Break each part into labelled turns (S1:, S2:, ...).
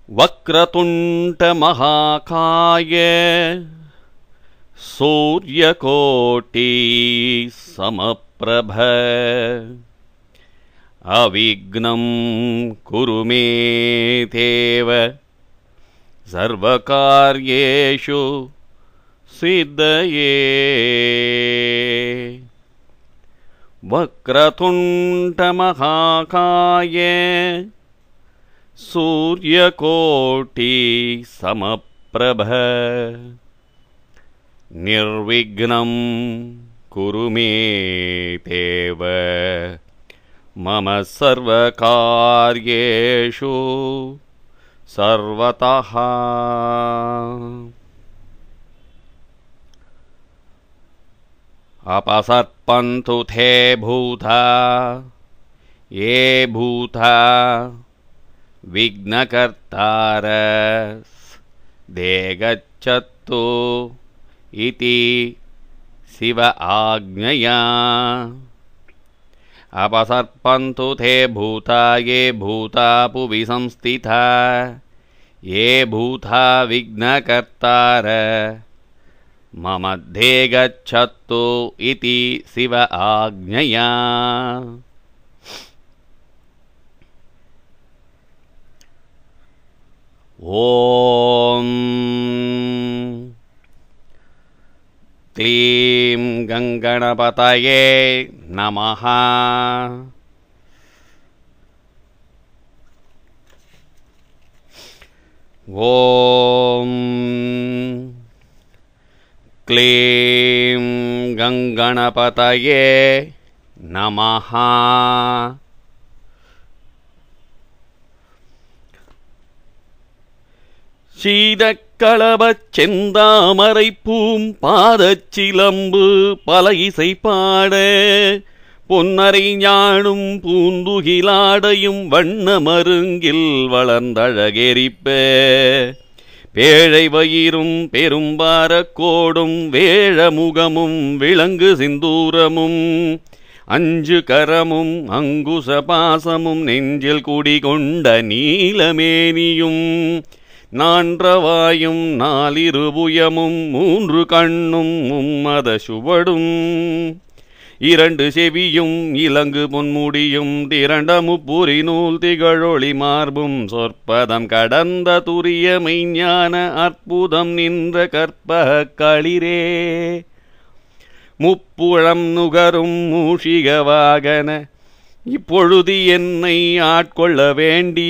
S1: वक्रतुण्डमहाकाय सूर्यकोटि समप्रभ अविघ्नं कुरु मे देव सर्वकार्येषु सिद्धये वक्रतुण्डमहाकाय सूर्यकोटि समप्रभ निर्विघ्नं कुरु मे देव मम सर्वकार्येषु सर्वतः अपसर्पन्तु ते भूता ये भूता विघ्नकर्तारस् गच्छतु इति शिव आज्ञया अपसर्पन्तु ते भूता ये भूता पुवि संस्थिता ये भूता विघ्नकर्तार ममध्ये गच्छतु इति शिव आज्ञया ॐ क्लीं गङ्गणपतये नमः ॐ क्लीं गङ्गणपतये नमः சீதக்களபச் செந்தாமரைப்பூம் பாதச்சிலம்பு பல இசை பாட பொன்னரை ஞானும் பூந்துகிலாடையும் வண்ண மருங்கில் வளர்ந்தழகெரிப்ப பேழை வயிறும் பெரும்பாரக்கோடும் வேழமுகமும் விலங்கு சிந்தூரமும் அஞ்சு கரமும் அங்குச பாசமும் நெஞ்சில் குடிகொண்ட நீலமேனியும் நான்றவாயும் நாலிருபுயமும் மூன்று கண்ணும் மும்மத சுவடும் இரண்டு செவியும் இலங்கு பொன்முடியும் திரண்ட முப்புரி நூல் திகழொளி மார்பும் சொற்பதம் கடந்த துரிய மெய்ஞான அற்புதம் நின்ற கற்பக களிரே முப்புழம் நுகரும் மூஷிக வாகன இப்பொழுது என்னை ஆட்கொள்ள வேண்டி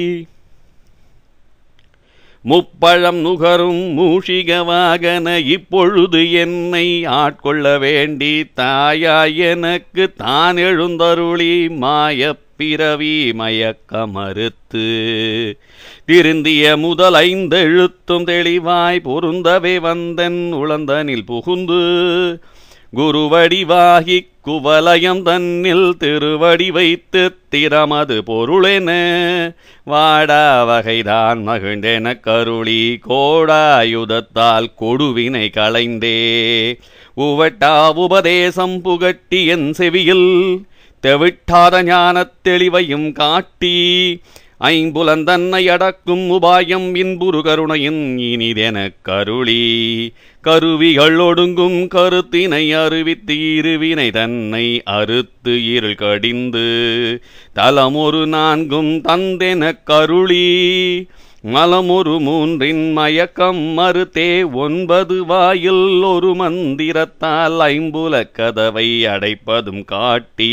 S1: முப்பழம் நுகரும் மூஷிக வாகன இப்பொழுது என்னை ஆட்கொள்ள வேண்டி தாயாய் எனக்கு தான் எழுந்தருளி மாயப் பிறவி மயக்க மறுத்து திருந்திய முதல் ஐந்தெழுத்தும் தெளிவாய் பொருந்தவே வந்தன் உளந்தனில் புகுந்து குருவடிவாகி குவலயம் தன்னில் திருவடி வைத்து திறமது பொருளென வாடா வகைதான் மகிழ்ந்தென கருளி கோடாயுதத்தால் கொடுவினை களைந்தே உவட்டா உபதேசம் புகட்டி என் செவியில் தெவிட்டாத ஞானத் தெளிவையும் காட்டி ஐம்புலந்தன்னை அடக்கும் உபாயம் இன்புரு கருணையின் இனிதெனக் கருளி கருவிகள் ஒடுங்கும் கருத்தினை அறிவித்து இருவினை தன்னை அறுத்து இருள் கடிந்து தலமொரு நான்கும் தந்தெனக் கருளி மலமொரு மூன்றின் மயக்கம் மறுத்தே ஒன்பது வாயில் ஒரு மந்திரத்தால் ஐம்புல கதவை அடைப்பதும் காட்டி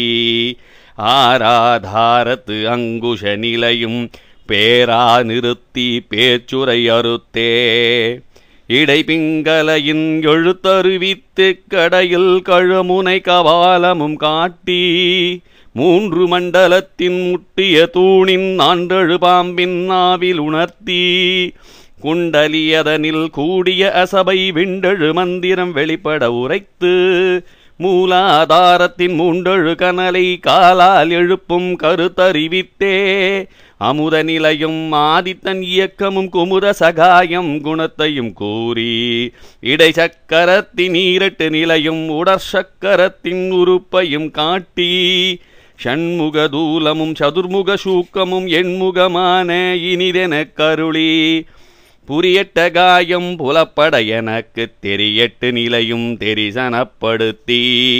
S1: ஆராதாரத்து அங்குஷ நிலையும் பேரா நிறுத்தி பேச்சுரை அறுத்தே இடைபிங்கலையின் எழுத்தறிவித்து கடையில் கழுமுனை கவாலமும் காட்டி மூன்று மண்டலத்தின் முட்டிய தூணின் ஆண்டழு பாம்பின் நாவில் உணர்த்தி குண்டலியதனில் கூடிய அசபை விண்டழு மந்திரம் வெளிப்பட உரைத்து மூலாதாரத்தின் மூண்டழு கனலை காலால் எழுப்பும் கருத்தறிவித்தே அமுத நிலையும் ஆதித்தன் இயக்கமும் குமுத சகாயம் குணத்தையும் கூறி இடைச்சக்கரத்தின் ஈரட்டு நிலையும் உடற்சக்கரத்தின் உறுப்பையும் காட்டி ஷண்முகதூலமும் சதுர்முக சூக்கமும் எண்முகமான இனிதெனக் கருளி புரியட்ட காயம் புலப்பட எனக்குத் தெரியட்டு நிலையும் தெரிசனப்படுத்தி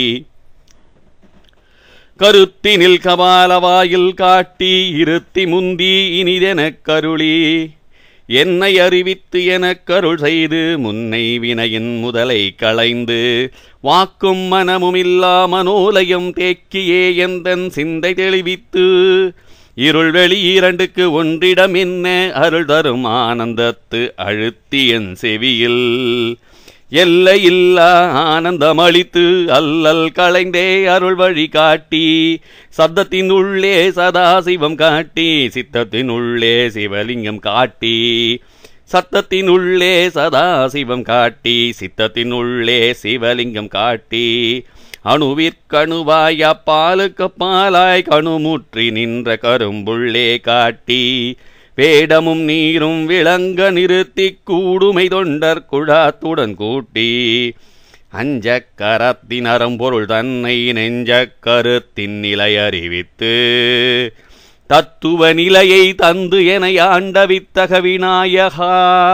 S1: கருத்தினில் கபாலவாயில் காட்டி இருத்தி முந்தி இனிதெனக் கருளி என்னை அறிவித்து எனக் கருள் செய்து முன்னை வினையின் முதலை களைந்து வாக்கும் மனமுமில்லா மனோலயம் தேக்கியே எந்தன் சிந்தை தெளிவித்து இருள் வெளி இரண்டுக்கு ஒன்றிடம் என்ன அருள் தரும் ஆனந்தத்து அழுத்தி என் செவியில் எல்லையில்லா ஆனந்தம் அளித்து அல்லல் களைந்தே அருள் வழி காட்டி சப்தத்தின் உள்ளே சதாசிவம் காட்டி சித்தத்தின் உள்ளே சிவலிங்கம் காட்டி சத்தத்தின் உள்ளே சதாசிவம் காட்டி சித்தத்தின் உள்ளே சிவலிங்கம் காட்டி அணுவிற்கணுவாய் அப்பாலுக்கு பாலாய் கணுமுற்றி நின்ற கரும்புள்ளே காட்டி வேடமும் நீரும் விளங்க நிறுத்தி கூடுமை தொண்டர் குழாத்துடன் கூட்டி அஞ்சக் கரத்தின் அறம்பொருள் தன்னை நெஞ்சக் கருத்தின் நிலை அறிவித்து தத்துவ நிலையை தந்து என ஆண்ட வித்தக விநாயகா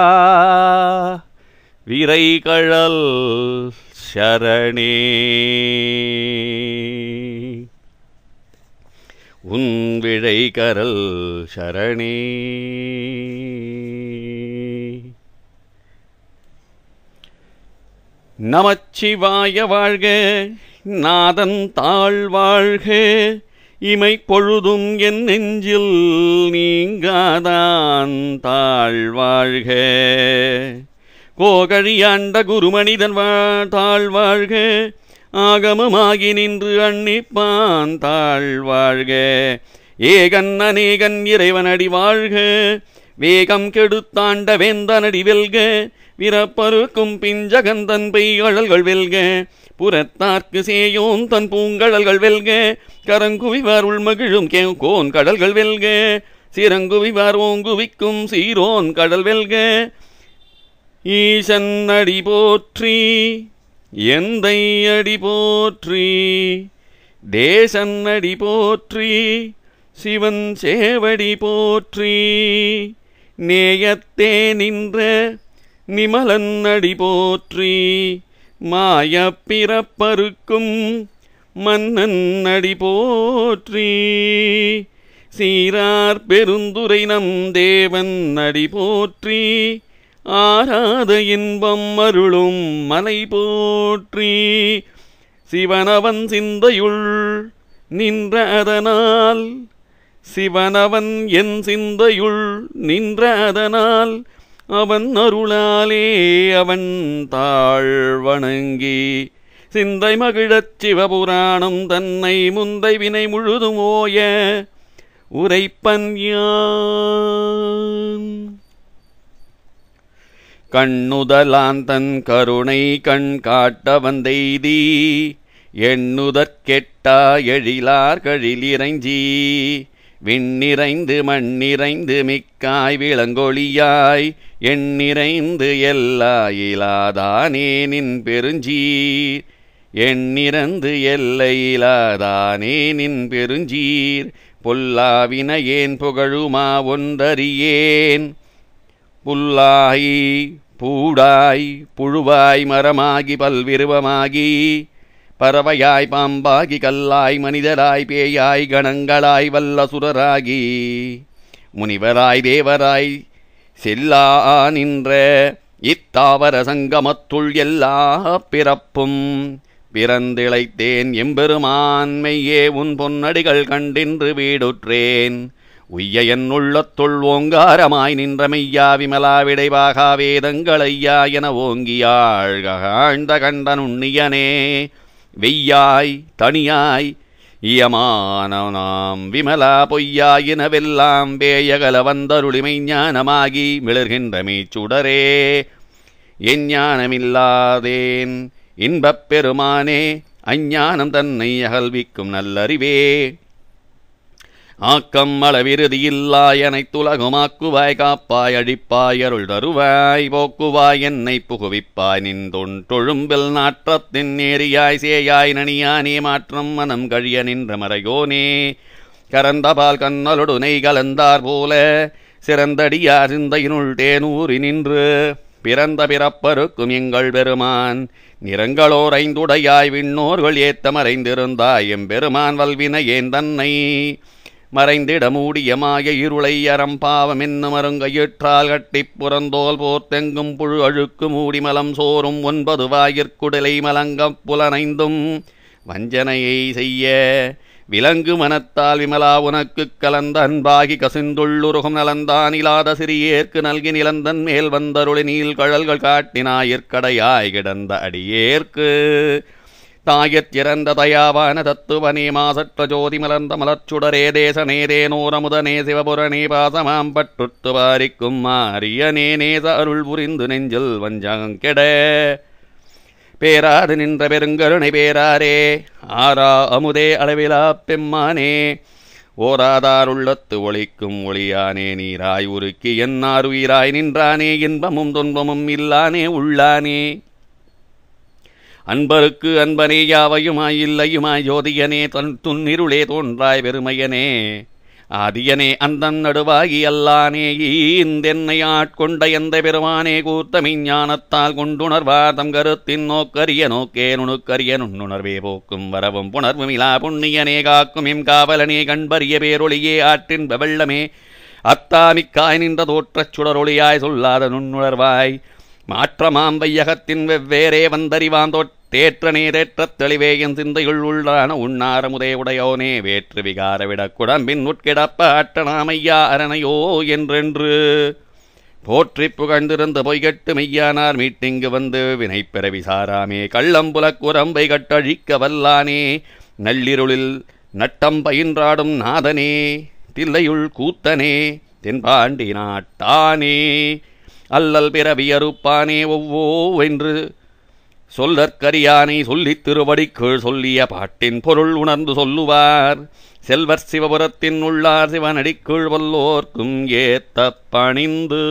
S1: விரைகழல் சரணே உன் விழை கரல் சரணே நமச்சிவாய வாழ்க நாதன் தாழ் வாழ்க இமை பொழுதும் என் நெஞ்சில் நீங்காதான் தாழ் வாழ்க கோகழியாண்ட குருமனிதன் வா- தாழ் வாழ்க ஆகமமாகி நின்று அன்னிப்பான் தாழ் வாழ்க ஏகன் அநேகன் இறைவனடி வாழ்க வேகம் கெடுத்தாண்ட வேந்தனடி வெல்க விரப்பருக்கும் பிஞ்சகந்தன் பெய்கழல்கள் வெல்க புறத்தார்க்கு சேயோன் தன் பூங்கழல்கள் வெல்க கரங்குவிவார் உள்மகிழும் கே கோன் கடல்கள் வெல்க சிறங்குவிவார் ஓங்குவிக்கும் சீரோன் கடல் வெல்க ஈசன் அடி போற்றி எந்தை அடி போற்றி தேசன் அடி போற்றி சிவன் சேவடி போற்றி நேயத்தே நின்ற நிமலன் அடி போற்றி மாயப் பிறப்பருக்கும் மன்னன் அடி போற்றி சீரார் பெருந்துரை நம் தேவன் அடி போற்றி ஆராத இன்பம் அருளும் மலை போற்றி சிவனவன் சிந்தையுள் நின்ற அதனால் சிவனவன் என் சிந்தையுள் நின்ற அதனால் அவன் அருளாலே அவன் தாழ் வணங்கி சிந்தை மகிழச் சிவபுராணம் தன்னை முந்தை வினை முழுதும் ஓய உரைப்பன் யான் கண்ணுதலாந்தன் கருணை கண் காட்ட வந்தெய்தி எண்ணுதற் கெட்டா எழிலார் கழிலிறைஞ்சி விண்ணிறைந்து மண்ணிறைந்து மிக்காய் விளங்கொழியாய் எண்ணிறைந்து எல்லா இலாதானே நின் பெருஞ்சீர் எண்ணிறந்து எல்லையிலாதானே நின் பெருஞ்சீர் பொல்லாவினையேன் புகழுமா ஒன்றறியேன் புல்லாய் பூடாய் புழுவாய் மரமாகி பல்விருவமாகி பறவையாய் பாம்பாகி கல்லாய் மனிதராய் பேயாய் கணங்களாய் வல்லசுரராகி முனிவராய் தேவராய் செல்லா நின்ற இத்தாவர சங்கமத்துள் எல்லா பிறப்பும் பிறந்திழைத்தேன் எம்பெருமான் மெய்யே உன் பொன்னடிகள் கண்டின்று வீடுற்றேன் உய்ய என் உள்ளத்துள் ஓங்காரமாய் நின்ற மெய்யா விமலா விடைவாகா வேதங்களையா என ஓங்கியாழ்காழ்ந்த கண்டன் உண்ணியனே வெய்யாய் தனியாய் இயமானனாம் விமலா பொய்யாயினவெல்லாம் வேயகல வந்தருளிமை ஞானமாகி மிளர்கின்ற மீச்சுடரே என் ஞானமில்லாதேன் இன்பப் பெருமானே அஞ்ஞானம் தன்னை அகல்விக்கும் நல்லறிவே ஆக்கம் அளவிருதியில்லாய் அனைத்துலகுமாக்குவாய் காப்பாய் அழிப்பாய் அருள் தருவாய் போக்குவாய் என்னை புகுவிப்பாய் நின் தொழும்பில் நாற்றத்தின் நேரியாய் சேயாய் நனியானே மாற்றம் மனம் கழிய நின்ற மறையோனே கரந்தபால் கண்ணலொடு நெய் கலந்தார் போல சிறந்தடியார் சிந்தையினுள் தேனூறி நின்று பிறந்த பிறப்பருக்கும் எங்கள் பெருமான் நிறங்களோர் ஐந்துடையாய் விண்ணோர்கள் ஏத்த மறைந்திருந்தாய் எம்பெருமான் வல்வின ஏன் தன்னை மறைந்திட மூடிய மாய இருளை அறம் பாவம் என்னும் அருங்கையிற்றால் கட்டிப் புறந்தோல் போர்த்தெங்கும் புழு அழுக்கு மூடி மலம் சோறும் ஒன்பது வாயிற்குடலை மலங்கப் புலனைந்தும் வஞ்சனையை செய்ய விலங்கு மனத்தால் விமலா உனக்குக் கலந்த அன்பாகி கசிந்துள்ளுருகும் நலந்தான் இலாத சிறியேற்கு நல்கி நிலந்தன் மேல் வந்தருளி நீல் கழல்கள் காட்டினாயிற்கடையாய் கிடந்த அடியேற்கு தாயற் இறந்த தயாவான தத்துவனே மாசற்ற ஜோதி மலர்ந்த மலர்ச்சுடரே தேசநேரே நூரமுதனே சிவபுரணே பாசமாம் பட்டுத்து பாரிக்கும் மாரியனே நேச அருள் புரிந்து நெஞ்சில் வஞ்சங்கெட பேராது நின்ற பெருங்கருணை பேராரே ஆரா அமுதே அளவிலா பெம்மானே ஓராதாருள்ளத்து ஒளிக்கும் ஒளியானே நீராய் உருக்கி என்னார் உயிராய் நின்றானே இன்பமும் துன்பமும் இல்லானே உள்ளானே அன்பருக்கு அன்பனே யாவையுமாய் இல்லையுமாய் ஜோதியனே தன் துன்னிருளே தோன்றாய் பெருமையனே ஆதியனே அந்தன் நடுவாகி அல்லானே ஈந்தென்னை ஆட்கொண்ட எந்த பெருமானே கூர்த்த ஞானத்தால் கொண்டுணர்வார் தம் கருத்தின் நோக்கரிய நோக்கே நுணுக்கரிய நுண்ணுணர்வே போக்கும் வரவும் புணர்வும் இலா புண்ணியனே காக்கும் எம் காவலனே கண்பரிய பேரொளியே ஆற்றின் வெள்ளமே அத்தாமிக்காய் நின்ற தோற்றச் சுடரொளியாய் சொல்லாத நுண்ணுணர்வாய் மாற்றமாம் வையகத்தின் வெவ்வேறே வந்தறிவான் தேற்ற நேரேற்றத் தெளிவே என் சிந்தையுள் உள்ளான உண்ணாரமுதே உடையோனே வேற்று விகார விடக்குடம்பின் உட்கிடப்ப அட்டனாமையா அரணையோ என்றென்று போற்றி புகழ்ந்திருந்த பொய்கட்டு மெய்யானார் மீட்டிங்கு வந்து வினைப்பெற விசாராமே கள்ளம்புலக் குரம்பை கட்டழிக்க வல்லானே நள்ளிருளில் நட்டம் பயின்றாடும் நாதனே தில்லையுள் கூத்தனே தென்பாண்டி நாட்டானே அல்லல் பிறவி அறுப்பானே ஒவ்வோ என்று சொல்லற்கரியானை சொல்லித் திருவடிக்குள் சொல்லிய பாட்டின் பொருள் உணர்ந்து சொல்லுவார் செல்வர் சிவபுரத்தின் உள்ளார் சிவனடிக்குள் வல்லோர்க்கும் ஏத்த பணிந்து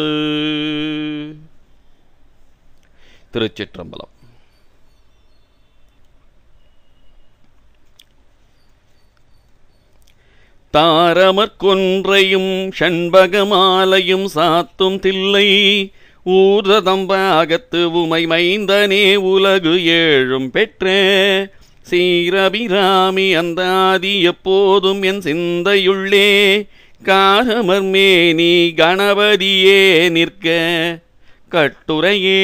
S1: திருச்சிற்றம்பலம் தாரமற்கொன்றையும் ஷண்பகமாலையும் சாத்தும் தில்லை ஊர்ததம்பாகத்து உமை மைந்தனே உலகு ஏழும் பெற்ற சீரபிராமி அந்த ஆதி எப்போதும் என் சிந்தையுள்ளே காரமர்மேனி கணபதியே நிற்க கட்டுரையே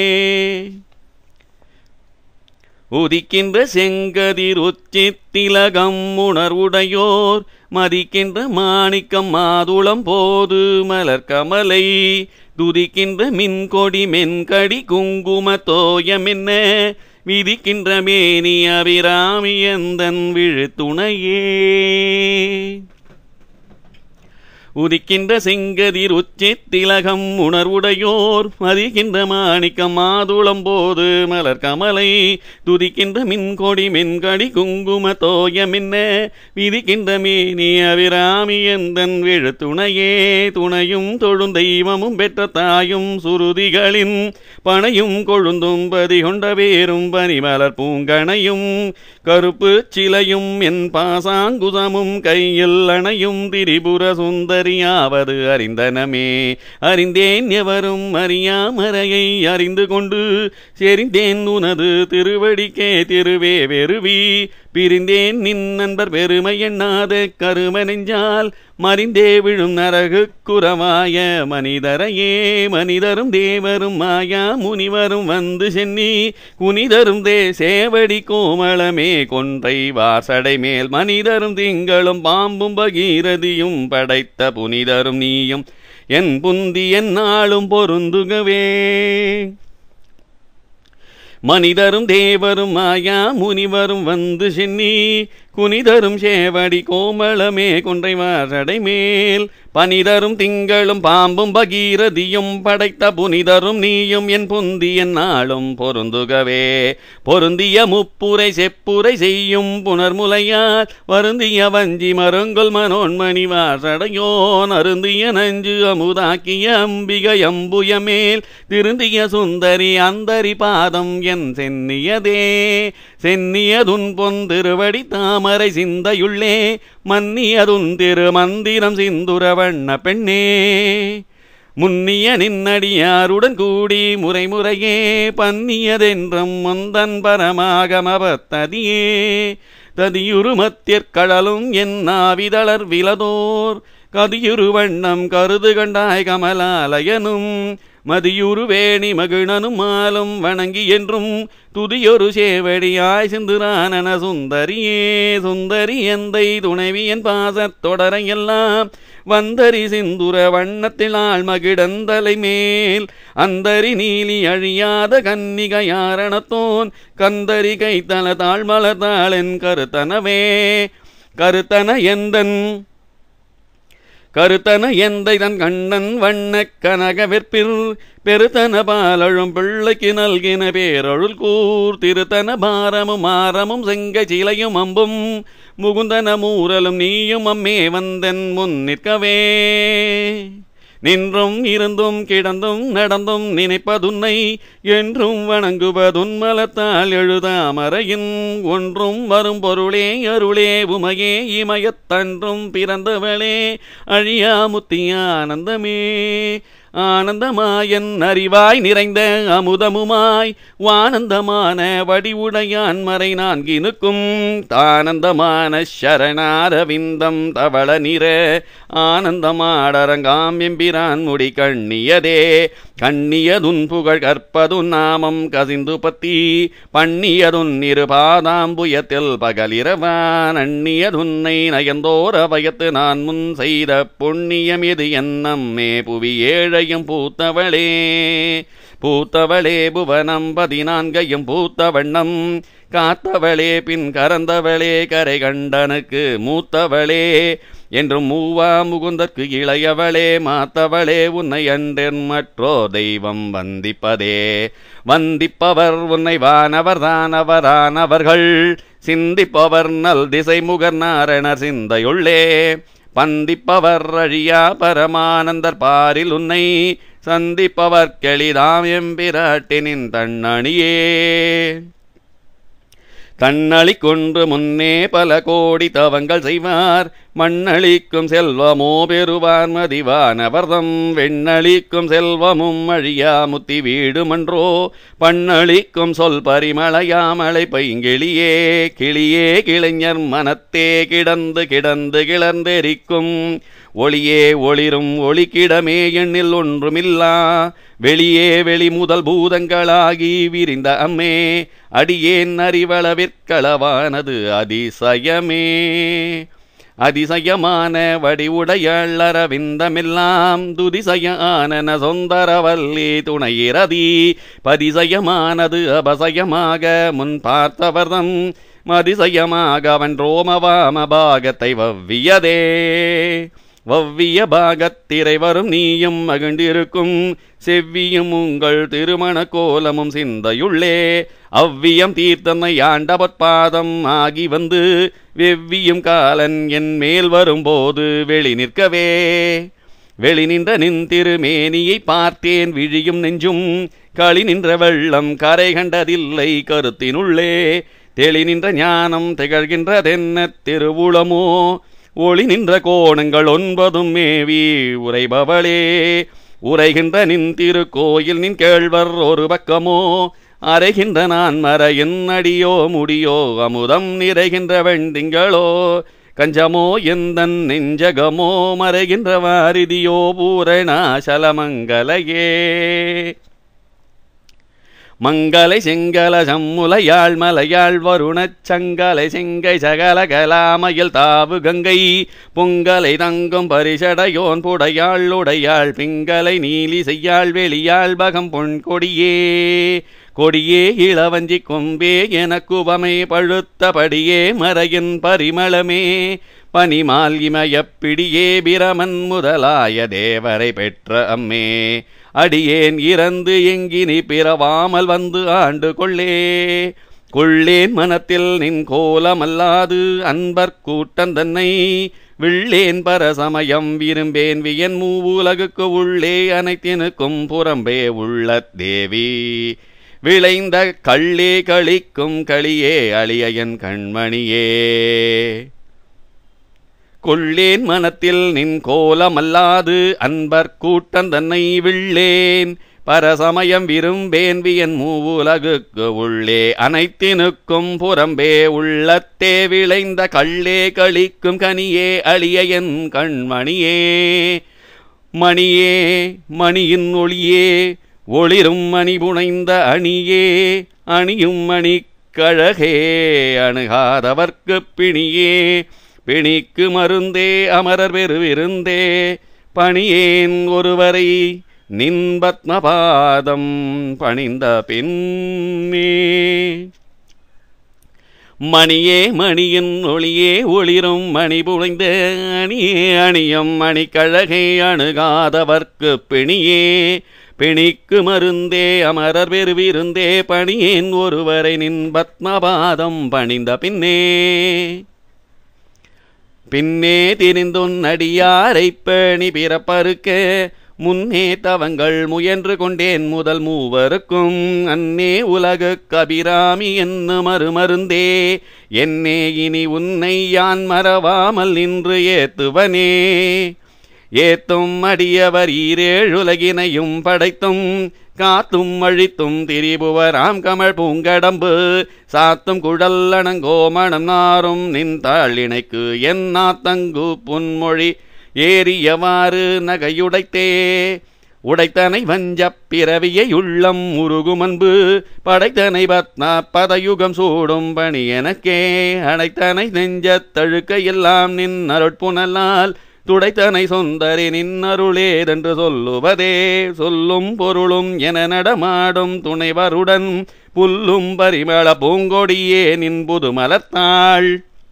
S1: உதிக்கின்ற செங்கதிர் உச்சித்திலகம் உணர்வுடையோர் மதிக்கின்ற மாணிக்கம் மாதுளம் போது மலர் கமலை துதிக்கின்ற மின்கொடி மென்கடி குங்கும தோயமென்ன விதிக்கின்ற மேனி அபிராமி எந்தன் விழுத்துணையே உதிக்கின்ற செங்கதிர் உச்சித்திலகம் உணர்வுடையோர் மதிக்கின்ற மாணிக்கம் மாதுளம் போது மலர் கமலை துதிக்கின்ற மின்கொடி மென்கடி குங்கும தோயமென்ன விதிக்கின்ற மேனி அபிராமி எந்தன் விழு துணையே துணையும் தொழும் தெய்வமும் பெற்ற தாயும் சுருதிகளின் பனையும் கொழுந்தும் பதி கொண்ட வேரும் பனிமலர் பூங்கணையும் கருப்பு சிலையும் என் பாசாங்குசமும் கையில் அணையும் திரிபுர சுந்தரியாவது அறிந்தனமே அறிந்தேன் எவரும் அறியாமறையை அறிந்து கொண்டு செறிந்தேன் உனது திருவடிக்கே திருவே வெறுவி பிரிந்தேன் நின் நண்பர் பெருமை எண்ணாத கரும நெஞ்சால் மறிந்தே விழும் நரகு குறவாய மனிதரையே மனிதரும் தேவரும் மாயா முனிவரும் வந்து சென்னி குனிதரும் தே சேவடி கோமளமே கொன்றை வாசடை மேல் மனிதரும் திங்களும் பாம்பும் பகீரதியும் படைத்த புனிதரும் நீயும் என் புந்தி என்னாலும் பொருந்துகவே மனிதரும் தேவரும் மாயா முனிவரும் வந்து சென்னி குனிதரும் சேவடி கோமளமே கொன்றை வாசடை மேல் பனிதரும் திங்களும் பாம்பும் பகீரதியும் படைத்த புனிதரும் நீயும் என் புந்திய நாளும் பொருந்துகவே பொருந்திய முப்புரை செப்புரை செய்யும் புனர்முலையால் வருந்திய வஞ்சி மருங்கொல் மனோன்மணி வாசடையோன் அருந்திய நஞ்சு அமுதாக்கிய அம்பிகை அம்புய மேல் திருந்திய சுந்தரி அந்தரி பாதம் என் சென்னியதே சென்னியதுன் பொன் திருவடி தாமரை சிந்தையுள்ளே மன்னியதுன் திருமந்திரம் சிந்துர வண்ண பெண்ணே முன்னிய நின்னடியாருடன் கூடி முறை முறையே பன்னியதென்றும் முந்தன் பரமாகமபத்ததியே ததியுரு மத்தியற்கடலும் என் நாவிதளர் விலதோர் கதியுரு வண்ணம் கருது கண்டாய் கமலாலயனும் மதியுரு வேணி மகிழனும் மாலும் வணங்கி என்றும் துதியொரு சேவடியாய் சிந்துரானன சுந்தரியே சுந்தரி எந்தை துணைவி என் பாசத் தொடரையெல்லாம் வந்தரி சிந்துர வண்ணத்தில் ஆழ்மகிடந்தலை மேல் அந்தரி நீலி அழியாத கன்னிகையாரணத்தோன் கந்தரி கைத்தல தாழ்மலர்தாளென் கருத்தனவே கருத்தன எந்தன் கருத்தன எந்தை தன் கண்ணன் வண்ண கனக வெற்பில் பெருத்தன பாலழும் பிள்ளைக்கு நல்கின பேரொழுல் கூர் திருத்தன பாரமும் ஆரமும் செங்க சிலையும் அம்பும் முகுந்தன மூரலும் நீயும் அம்மே வந்தன் முன் நிற்கவே நின்றும் இருந்தும் கிடந்தும் நடந்தும் நினைப்பதுன்னை என்றும் வணங்குவதுன் மலத்தால் எழுதாமறையின் ஒன்றும் வரும் பொருளே அருளே உமையே இமயத்தன்றும் பிறந்தவளே அழியா முத்தியானந்தமே ஆனந்தமாயன் அறிவாய் நிறைந்த அமுதமுமாய் வானந்தமான வடிவுடையான் மறை நான்கினுக்கும் தானந்தமான சரணாரவிந்தம் தவள நிற ஆனந்தமாடரங்காம் எம்பிரான் முடி கண்ணியதே கண்ணியதுன் புகழ் கற்பதுன் நாமம் கசிந்து பத்தி பண்ணியதுன் இருபாதாம்புயத்தில் பகலிரவான் அந்நியதுன்னை நயந்தோர பயத்து நான் முன் செய்த புண்ணியம் எது என்னம்மே புவி ஏழையும் பூத்தவளே பூத்தவளே புவனம் பதினான்கையும் பூத்த வண்ணம் காத்தவளே பின் கறந்தவளே கரை கண்டனுக்கு மூத்தவளே என்றும் மூவா முகுந்தற்கு இளையவளே மாத்தவளே உன்னை அன்றென் மற்றோ தெய்வம் வந்திப்பதே வந்திப்பவர் உன்னை வானவர் தானவரானவர்கள் சிந்திப்பவர் நல் திசை முகர் நாரணர் சிந்தையுள்ளே பந்திப்பவர் அழியா பரமானந்தர் பாரில் உன்னை சந்திப்பவர் கெளிதாம் எம்பிராட்டினின் தன்னணியே தன்னளி கொன்று முன்னே பல கோடி தவங்கள் செய்வார் மண்ணளிக்கும் செல்வமோ பெறுவார் மதிவானவர்தம் வெண்ணளிக்கும் செல்வமும் அழியா முத்தி வீடுமன்றோ பண்ணளிக்கும் சொல் பரிமளையாமலை பைங்கிளியே கிளியே கிளைஞர் மனத்தே கிடந்து கிடந்து கிளர்ந்தெரிக்கும் ஒளியே ஒளிரும் ஒளிக்கிடமே எண்ணில் ஒன்றுமில்லா வெளியே வெளி முதல் பூதங்களாகி விரிந்த அம்மே அடியேன் அறிவளவிற்களவானது அதிசயமே அதிசயமான வடிவுடையள்ளரவிந்தமெல்லாம் துதிசய ஆனன சொந்தரவல்லி துணையிரதி பதிசயமானது அபசயமாக முன் பார்த்தவர்தம் மதிசயமாக அவன் ரோமவாம பாகத்தை வவ்வியதே வவ்விய பாகத்திரை வரும் நீயும் மகிழ்ந்திருக்கும் செவ்வியும் உங்கள் திருமண கோலமும் சிந்தையுள்ளே அவ்வியம் தீர்த்தனை ஆண்டபற்பாதம் ஆகி வந்து வெவ்வியும் காலன் என் மேல் வரும்போது வெளி நிற்கவே வெளி நின்ற நின் திருமேனியை பார்த்தேன் விழியும் நெஞ்சும் களி நின்ற வெள்ளம் கரை கண்டதில்லை கருத்தினுள்ளே தெளி நின்ற ஞானம் திகழ்கின்றதென்ன திருவுளமோ ஒளி நின்ற கோணங்கள் ஒன்பதும் மேவி உரைபவளே உரைகின்ற நின் திருக்கோயில் நின் கேழ்வர் ஒரு பக்கமோ அரைகின்ற நான் மறையின் அடியோ முடியோ அமுதம் நிறைகின்ற வெண்டிங்களோ கஞ்சமோ எந்தன் நெஞ்சகமோ மறைகின்ற வாரிதியோ பூரணாசலமங்கலையே மங்களை செங்கல சம்முலையாள் மலையாள் வருணச் சங்கலை செங்கை சகல கலாமையில் தாவு கங்கை பொங்கலை தங்கும் பரிசடையோன் புடையாள் உடையாள் பிங்கலை நீலி செய்யாள் வெளியாள் பகம் பொன் கொடியே கொடியே இளவஞ்சி கொம்பே எனக்குவமை பழுத்தபடியே மறையின் பரிமளமே பனிமால் இமயப்பிடியே பிரமன் முதலாய தேவரை பெற்ற அம்மே அடியேன் இறந்து எங்கினி பிறவாமல் வந்து ஆண்டு கொள்ளே கொள்ளேன் மனத்தில் நின் கோலமல்லாது அன்பர் கூட்டந்தன்னை விள்ளேன் பரசமயம் விரும்பேன் வியன் மூவுலகுக்கு உள்ளே அனைத்தினுக்கும் புறம்பே உள்ள தேவி விளைந்த கள்ளே களிக்கும் களியே அழியன் கண்மணியே கொள்ளேன் மனத்தில் நின் கோலமல்லாது அன்பர் கூட்டந்தன்னை விள்ளேன் பரசமயம் விரும்பேன் வியன் மூவுலகுக்கு உள்ளே அனைத்தினுக்கும் புறம்பே உள்ளத்தே விளைந்த கள்ளே களிக்கும் கனியே அழியன் கண்மணியே மணியே மணியின் ஒளியே ஒளிரும் மணி புனைந்த அணியே அணியும் மணிக்கழகே அணுகாதவர்க்குப் பிணியே பிணிக்கு மருந்தே அமரர் பெருவிருந்தே பணியேன் ஒருவரை நின் பத்மபாதம் பணிந்த பின்னே மணியே மணியின் ஒளியே ஒளிரும் மணி புழைந்த அணியே அணியம் மணிக்கழகை அணுகாதவர்க்கு பிணியே பிணிக்கு மருந்தே அமரர் பெருவிருந்தே பணியேன் ஒருவரை நின் பத்மபாதம் பணிந்த பின்னே பின்னே திரிந்துன் அடியாரைப் பேணி பிறப்பறுக்க முன்னே தவங்கள் முயன்று கொண்டேன் முதல் மூவருக்கும் அன்னே உலகு கபிராமி என்ன மறுமருந்தே என்னே இனி உன்னை யான் மறவாமல் நின்று ஏத்துவனே ஏத்தும் அடியவர் ஈரேழுலகினையும் படைத்தும் காத்தும் அழித்தும் திரிபுவராம் கமழ் பூங்கடம்பு சாத்தும் குழல் அணங்கோமணம் நாரும் நின்றாளினைக்கு என் நாத்தங்கு புன்மொழி ஏறியவாறு நகையுடைத்தே உடைத்தனை வஞ்சப் பிறவியை உள்ளம் உருகுமன்பு படைத்தனை பத்னா பதயுகம் சூடும் பணி எனக்கே அடைத்தனை நெஞ்சத் தழுக்க எல்லாம் நின் அருட்புணலால் துடைத்தனை சொந்தரி நின்னருளேதென்று சொல்லுவதே சொல்லும் பொருளும் என நடமாடும் துணைவருடன் புல்லும் பரிமள பூங்கொடியே நின் புது மலர்த்தாள்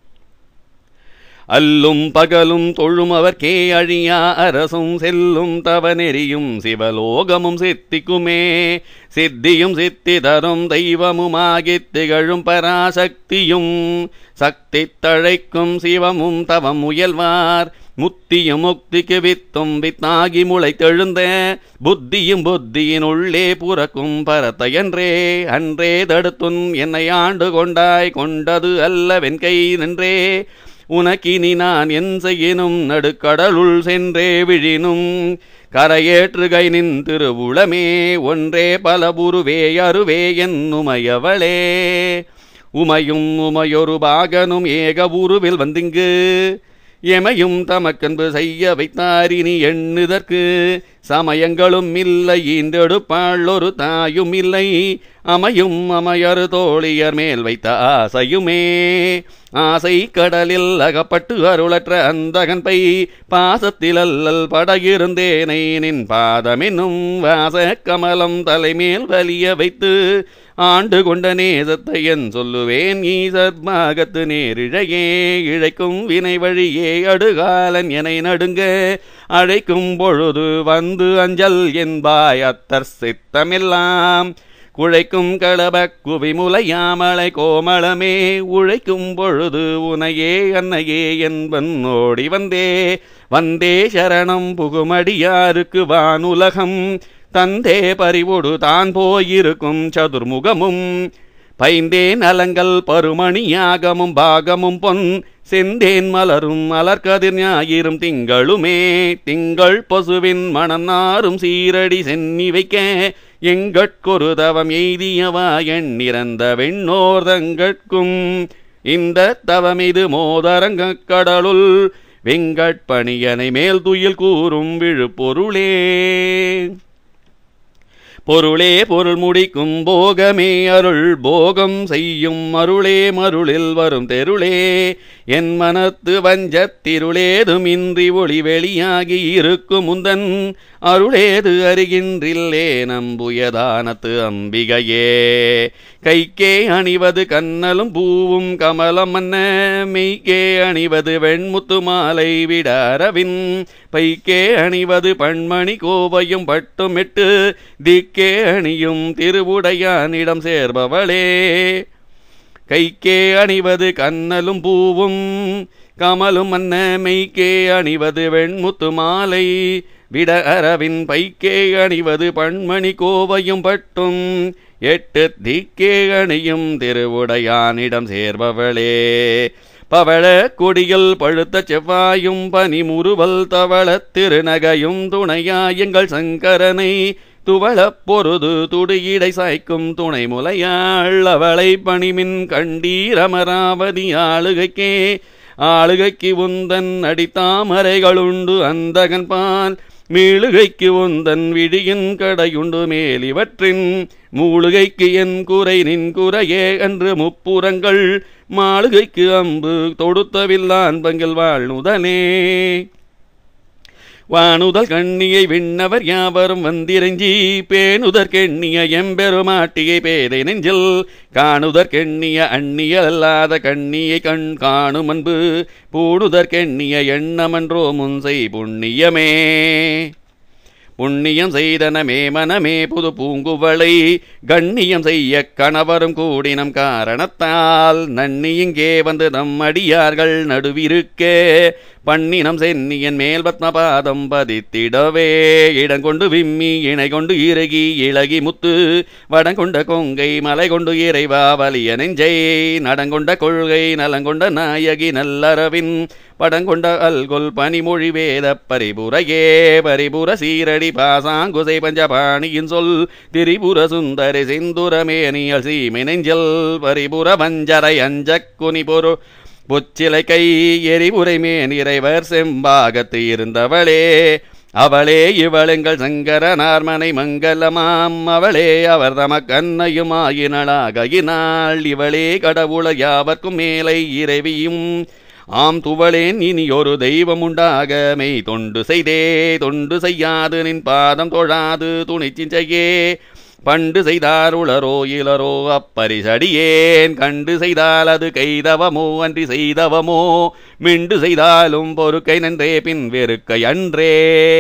S1: அல்லும் பகலும் தொழும் அவர்க்கே அழியா அரசும் செல்லும் தவநெறியும் சிவலோகமும் சித்திக்குமே சித்தியும் சித்தி தரும் தெய்வமுமாகித் திகழும் பராசக்தியும் சக்தி தழைக்கும் சிவமும் தவம் முயல்வார் முத்தியும் முக்திக்கு வித்தும் வித்தாகி முளைத்தெழுந்த புத்தியும் புத்தியின் உள்ளே புறக்கும் பரத்தையன்றே அன்றே தடுத்துன் என்னை ஆண்டு கொண்டாய் கொண்டது அல்லவென் கை நின்றே உனக்கினி நான் என் செய்யினும் நடுக்கடலுள் சென்றே விழினும் கரையேற்றுகை நின் திருவுளமே ஒன்றே பல புருவே அருவே என்னுமையவளே உமையும் உமையொரு பாகனும் ஏக உருவில் வந்திங்கு எமையும் தமக்கன்பு செய்ய வைத்தாரினி எண்ணுதற்கு சமயங்களும் இல்லை ஈண்டெடுப்பாள் ஒரு தாயும் இல்லை அமையும் அமையறு தோழியர் மேல் வைத்த ஆசையுமே ஆசை கடலில் அகப்பட்டு அருளற்ற அந்தகன் பை பாசத்தில் அல்லல் படகிருந்தேனை நின் பாதமென்னும் வாச கமலம் தலைமேல் வலிய வைத்து ஆண்டு கொண்ட நேசத்தை என் சொல்லுவேன் ஈசர்மாகத்து நேரிழையே இழைக்கும் வினை வழியே அடுகாலன் எனை நடுங்க அழைக்கும் பொழுது வந்து அஞ்சல் என்பாய் அத்தர் சித்தமெல்லாம் குழைக்கும் களப குவிமுலையாமலை கோமளமே உழைக்கும் பொழுது உனையே அன்னையே என்பன் ஓடி வந்தே வந்தே சரணம் புகுமடியாருக்கு வானுலகம் தந்தே பறிவொடு தான் போயிருக்கும் சதுர்முகமும் பைந்தேன் அலங்கள் பருமணியாகமும் பாகமும் பொன் செந்தேன் மலரும் மலர்கதிர் ஞாயிறும் திங்களுமே திங்கள் பசுவின் மணம் நாரும் சீரடி சென்னி வைக்க எங்கட்கொரு தவம் எய்தியவா எண்ணிறந்த வெண்ணோர் தங்கட்கும் இந்த தவமிது மோதரங்கக் கடலுள் வெங்கட்பணியனை மேல் துயில் கூறும் விழுப்பொருளே பொருளே பொருள் முடிக்கும் போகமே அருள் போகம் செய்யும் அருளே மருளில் வரும் தெருளே என் மனத்து வஞ்சத்திருளேதுமின்றி ஒளி வெளியாகி இருக்கும் முந்தன் அருளேது அறிகின்றில்லே நம்புயதானத்து அம்பிகையே கைக்கே அணிவது கண்ணலும் பூவும் கமலம் மன்ன மெய்க்கே அணிவது வெண்முத்து மாலை விட அரவின் பைக்கே அணிவது பண்மணி கோவையும் பட்டும் எட்டு திக்கே அணியும் திருவுடையானிடம் சேர்பவளே கைக்கே அணிவது கண்ணலும் பூவும் கமலும் மன்ன மெய்க்கே அணிவது வெண்முத்து மாலை விட அரவின் பைக்கே அணிவது பண்மணி கோவையும் பட்டும் எட்டு திக்கே அணியும் திருவுடையானிடம் சேர்பவளே பவள கொடியில் பழுத்த செவ்வாயும் பனிமுறுவல் தவள திருநகையும் துணையாயங்கள் சங்கரனை துவளப் பொருது துடியிடை சாய்க்கும் துணை முலையாள் அவளை பணிமின் கண்டீரமராவதி ஆளுகைக்கே ஆளுகைக்கு உந்தன் அடித்தாமரைகளுண்டு அந்தகன் பால் மீளுகைக்கு உந்தன் விழியின் கடையுண்டு மேலிவற்றின் மூளுகைக்கு என் குறை நின் குறையே என்று முப்புறங்கள் மாளுகைக்கு அம்பு தொடுத்தவில்லான் பங்கில் வாழ்நுதலே வானுதல் கண்ணியை விண்ணவர் யாவரும் வந்திரஞ்சி பேணுதற்கெண்ணிய எம்பெருமாட்டியை பேதை நெஞ்சில் காணுதற்கெண்ணிய அந்நிய அல்லாத கண்ணியை கண் காணும் அன்பு பூணுதற்கெண்ணிய எண்ணமன்றோ முன்சை புண்ணியமே புண்ணியம் செய்தனமே மனமே புது பூங்குவளை கண்ணியம் செய்ய கணவரும் கூடினம் காரணத்தால் நன்னி இங்கே வந்து நம் அடியார்கள் நடுவிருக்க பண்ணினம் சென்னியன் மேல் பத்மபாதம் பதித்திடவே இடங்கொண்டு விம்மி இணை கொண்டு இறகி இளகி முத்து வடங்கொண்ட கொங்கை மலை கொண்டு இறைவா வலிய நெஞ்சை நடங்கொண்ட கொள்கை நலங்கொண்ட நாயகி நல்லறவின் படங்கொண்ட அல்கொல் பனிமொழி வேத பரிபுரையே பரிபுர சீரடி பாசாங்குசை பஞ்சபாணியின் சொல் திரிபுர சுந்தரி சிந்துரமேனியல் சீமை நெஞ்சல் பரிபுர வஞ்சரை அஞ்சக் குனி பொரு பொச்சிலை கை எரிபுரை மேன் இறைவர் செம்பாகத்து இருந்தவளே அவளே இவளெங்கள் சங்கரனார்மனை மங்கலமாம் அவளே அவர் தமக்கன்னையுமாயினளாகினாள் இவளே கடவுள யாவர்க்கும் மேலை இறைவியும் ஆம் துவளேன் இனி ஒரு தெய்வம் உண்டாக மெய் தொண்டு செய்தே தொண்டு செய்யாது நின் பாதம் தொழாது துணிச்சின் செய்யே பண்டு செய்தார் உளரோ இளரோ அப்பரிசடியேன் கண்டு செய்தால் அது கைதவமோ அன்றி செய்தவமோ மிண்டு செய்தாலும் பொறுக்கை நன்றே பின் வெறுக்கை அன்றே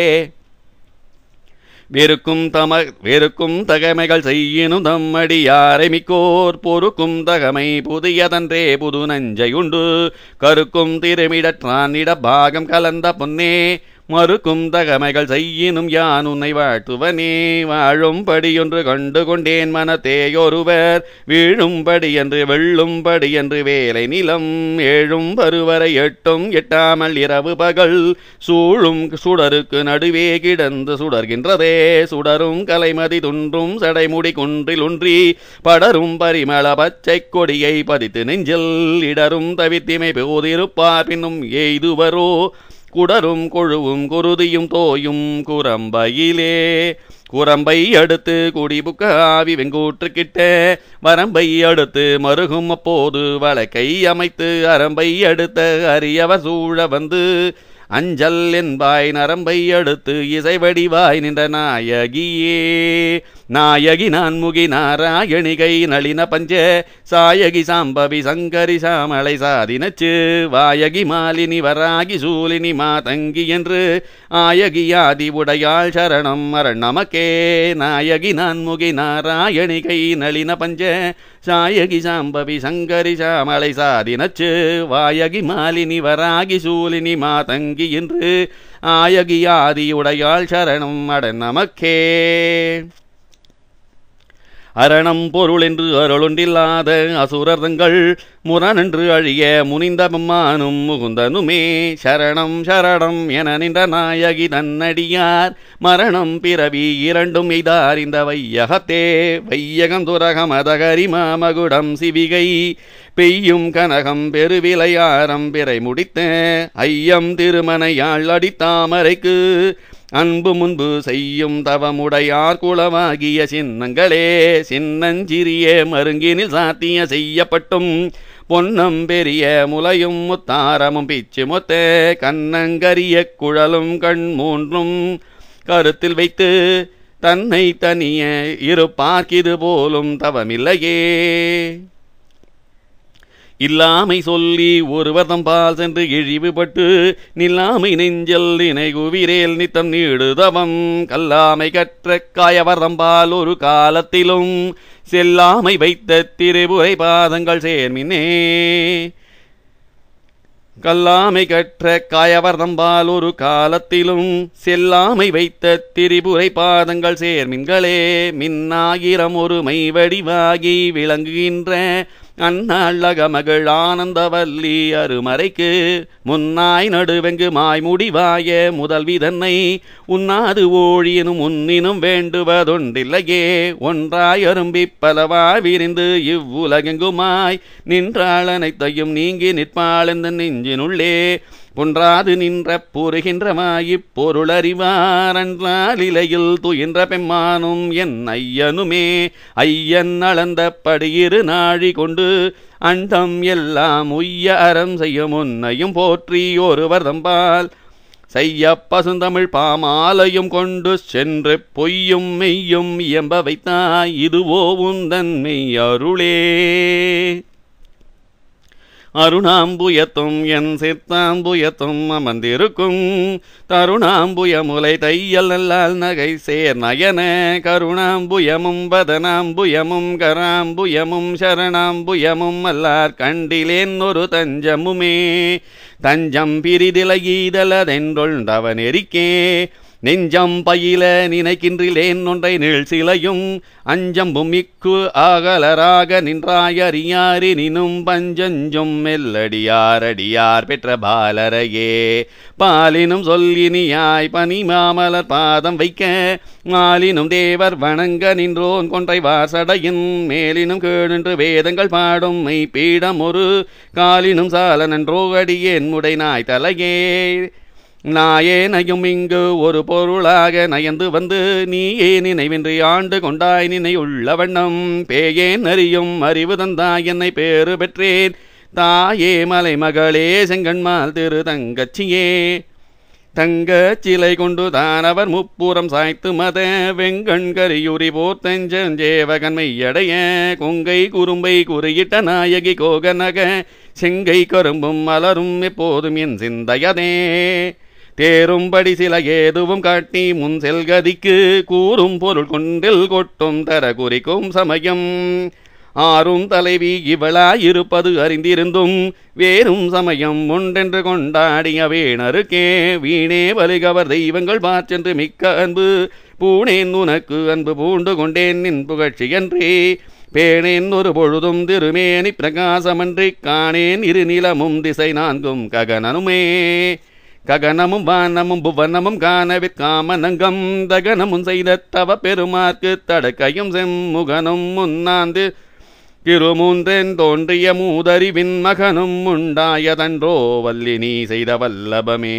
S1: வெறுக்கும் தம வெறுக்கும் தகமைகள் செய்யினும் தம்மடியாரை மிக்கோர் பொறுக்கும் தகமை புதியதன்றே புது நஞ்சையுண்டு கருக்கும் திருமிடற்றான் இட பாகம் கலந்த பொன்னே மறுக்கும் தகமைகள் செய்யினும் யான் உன்னை வாழ்த்துவனே வாழும்படியொன்று கண்டு கொண்டேன் மனத்தேயொருவர் வீழும்படி என்று வெள்ளும்படி என்று வேலை நிலம் ஏழும் பருவரை எட்டும் எட்டாமல் இரவு பகல் சூழும் சுடருக்கு நடுவே கிடந்து சுடர்கின்றதே சுடரும் கலைமதி துன்றும் சடைமுடி குன்றில் ஒன்றி படரும் பரிமள பச்சை கொடியை பதித்து நெஞ்சில் இடரும் தவித்திமை போதிருப்பார் பின்னும் எய்துவரோ குடரும் கொழுவும் குருதியும் தோயும் குரம்பையிலே குரம்பை அடுத்து குடிபுக்க ஆவி வெங்கூற்றுக்கிட்ட வரம்பை அடுத்து மருகும் அப்போது வழக்கை அமைத்து அரம்பை அடுத்த அரியவர் சூழ வந்து அஞ்சல் என்பாய் நரம்பை அடுத்து இசை வடிவாய் நின்ற நாயகியே நாயகி நான்முகி நாராயணிகை நளின பஞ்ச சாயகி சாம்பவி சங்கரி சாமலை சாதினச்சு வாயகி மாலினி வராகி சூலினி மாதங்கி என்று ஆயகி ஆதி உடையாள் சரணம் மரண் நமக்கே நாயகி நான்முகி நாராயணிகை நளின பஞ்ச சாயகி சாம்பவி சங்கரி சாமலை சாதினச்சு வாயகி மாலினி வராகி சூலினி மாதங்கி என்று ஆயகி ஆதி உடையாள் சரணம் அட நமக்கே அரணம் பொருள் என்று அருளொன்றில்லாத அசுரர்கள் முரணென்று அழிய முனிந்த பெம்மானும் முகுந்தனுமே சரணம் சரணம் என நின்ற நாயகி தன்னடியார் மரணம் பிறவி இரண்டும் எய்தார் இந்த வையகத்தே வையகம் துரகம் அதகரி மாமகுடம் சிவிகை பெய்யும் கனகம் பெருவிலையாரம் பிறை முடித்த ஐயம் திருமணையாள் அடித்தாமரைக்கு அன்பு முன்பு செய்யும் தவமுடையார் குளமாகிய சின்னங்களே சின்னஞ்சிறிய மருங்கினில் சாத்திய செய்யப்பட்டும் பொன்னம் பெரிய முலையும் முத்தாரமும் பிச்சு மொத்த கண்ணங்கரிய குழலும் கண் மூன்றும் கருத்தில் வைத்து தன்னை தனிய இருப்பார்க்கிது போலும் தவமில்லையே இல்லாமை சொல்லி ஒருவர் தம்பால் சென்று இழிவுபட்டு நில்லாமை நெஞ்சல் நினை குவிரேல் நித்தம் நீடுதவம் கல்லாமை கற்ற காயவர் தம்பால் ஒரு காலத்திலும் செல்லாமை வைத்த திரிபுரை பாதங்கள் சேர்மினே கல்லாமை கற்ற காயவர் தம்பால் ஒரு காலத்திலும் செல்லாமை வைத்த திரிபுரை பாதங்கள் சேர்மின்களே மின்னாயிரம் ஒரு மைவடிவாகி விளங்குகின்ற அந்நாளக மகள் ஆனந்தவல்லி அருமறைக்கு முன்னாய் நடுவெங்கு மாய் முடிவாய முதல்வி தன்னை உண்ணாது ஓழியனும் உன்னினும் வேண்டுவதொன்றில்லையே ஒன்றாய் அரும்பி பலவா விரிந்து இவ்வுலகெங்குமாய் நின்றாள் அனைத்தையும் நீங்கி நிற்பாளெந்த நெஞ்சினுள்ளே பொன்றாது நின்ற பொறுகின்றமாயிப் பொருளறிவார் அன்றால் இலையில் துயின்ற பெம்மானும் என் ஐயனுமே ஐயன் அளந்த படியிரு நாழி கொண்டு அண்டம் எல்லாம் உய்ய அறம் செய்யும் உன்னையும் போற்றி ஒருவர் தம்பால் செய்ய பசுந்தமிழ் பாமாலையும் கொண்டு சென்று பொய்யும் மெய்யும் இயம்ப வைத்தாய் இதுவோ உந்தன் மெய் அருளே அருணாம்புயத்தும் என் சித்தாம்புயத்தும் அமர்ந்திருக்கும் தருணாம்புய முலை தையல் நல்லால் நகை சேர் நயன கருணாம்புயமும் வதனாம்புயமும் கராம்புயமும் சரணாம்புயமும் அல்லார் கண்டிலேன் ஒரு தஞ்சமுமே தஞ்சம் பிரிதிலகீதலதென்றொண்டவன் எரிக்கே நெஞ்சம் பயில நினைக்கின்றிலேன் ஒன்றை நீள் சிலையும் அஞ்சம்பும் மிக்கு ஆகலராக நின்றாயறியாரினும் பஞ்சஞ்சும் மெல்லடியாரடியார் பெற்ற பாலரையே பாலினும் சொல்லினியாய் பனி மாமலர் பாதம் வைக்க மாலினும் தேவர் வணங்க நின்றோன் கொன்றை வாசடையின் மேலினும் கேழென்று வேதங்கள் பாடும் மெய் பீடம் ஒரு காலினும் சால நன்றோ அடியேன் முடை நாய் தலையே நாயேனையும் இங்கு ஒரு பொருளாக நயந்து வந்து நீயே நினைவின்றி ஆண்டு கொண்டாய் நினை உள்ள வண்ணம் பேயேன் அறியும் அறிவு தந்தாய் என்னை பேறு பெற்றேன் தாயே மலைமகளே செங்கண்மால் திரு தங்கச்சியே தங்க சிலை கொண்டு தானவர் முப்புறம் சாய்த்து மத வெங்கண் கரியுரி போர்த்தஞ்சேவகன்மையடைய கொங்கை குறும்பை குறியிட்ட நாயகி கோகனக செங்கை கரும்பும் மலரும் எப்போதும் என் சிந்தையதே தேரும்படி சில ஏதுவும் காட்டி முன் செல்கதிக்கு கூறும் பொருள் கொண்டில் கொட்டும் தர குறிக்கும் சமயம் ஆறும் தலைவி இவளாயிருப்பது அறிந்திருந்தும் வேறும் சமயம் உண்டென்று கொண்டாடிய வேணருக்கே வீணே வலிகவர் தெய்வங்கள் பாச்சென்று மிக்க அன்பு பூணேன் உனக்கு அன்பு பூண்டு கொண்டேன் நின் புகழ்ச்சியன்றே பேணேன் ஒரு பொழுதும் திருமேனி பிரகாசமன்றி காணேன் இரு நிலமும் திசை நான்கும் ககனனுமே ககனமும் வானமும் புவனமும் காணவிற்காமனங்கம் தகனமும் செய்த தவ பெருமாற்கு தடக்கையும் செம்முகனும் முன்னாந்து திருமூன்றென் தோன்றிய மூதறிவின் மகனும் உண்டாயதன்றோ வல்லினி செய்த வல்லபமே